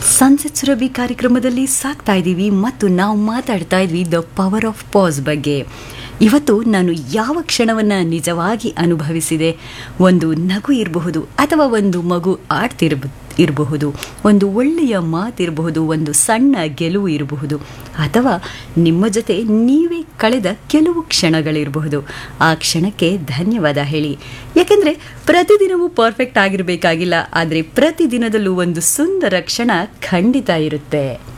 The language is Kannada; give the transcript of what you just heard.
ಸನ್ಸೆಟ್ ಸುರಭಿ ಕಾರ್ಯಕ್ರಮದಲ್ಲಿ ಸಾಕ್ತಾ ಇದ್ದೀವಿ ಮತ್ತು ನಾವು ಮಾತಾಡ್ತಾ ಇದ್ವಿ ದ ಪವರ್ ಆಫ್ ಪಾಸ್ ಬಗ್ಗೆ ಇವತ್ತು ನಾನು ಯಾವ ಕ್ಷಣವನ್ನು ನಿಜವಾಗಿ ಅನುಭವಿಸಿದೆ ಒಂದು ನಗು ಇರಬಹುದು ಅಥವಾ ಒಂದು ಮಗು ಆಡ್ತಿರ್ಬ ಇರಬಹುದು ಒಂದು ಒಳ್ಳೆಯ ಮಾತಿರಬಹುದು ಒಂದು ಸಣ್ಣ ಗೆಲುವು ಇರಬಹುದು ಅಥವಾ ನಿಮ್ಮ ಜೊತೆ ನೀವೇ ಕಳೆದ ಕೆಲವು ಕ್ಷಣಗಳಿರಬಹುದು ಆ ಕ್ಷಣಕ್ಕೆ ಧನ್ಯವಾದ ಹೇಳಿ ಯಾಕೆಂದರೆ ಪ್ರತಿದಿನವೂ ಪರ್ಫೆಕ್ಟ್ ಆಗಿರಬೇಕಾಗಿಲ್ಲ ಆದರೆ ಪ್ರತಿದಿನದಲ್ಲೂ ಒಂದು ಸುಂದರ ಕ್ಷಣ ಖಂಡಿತ ಇರುತ್ತೆ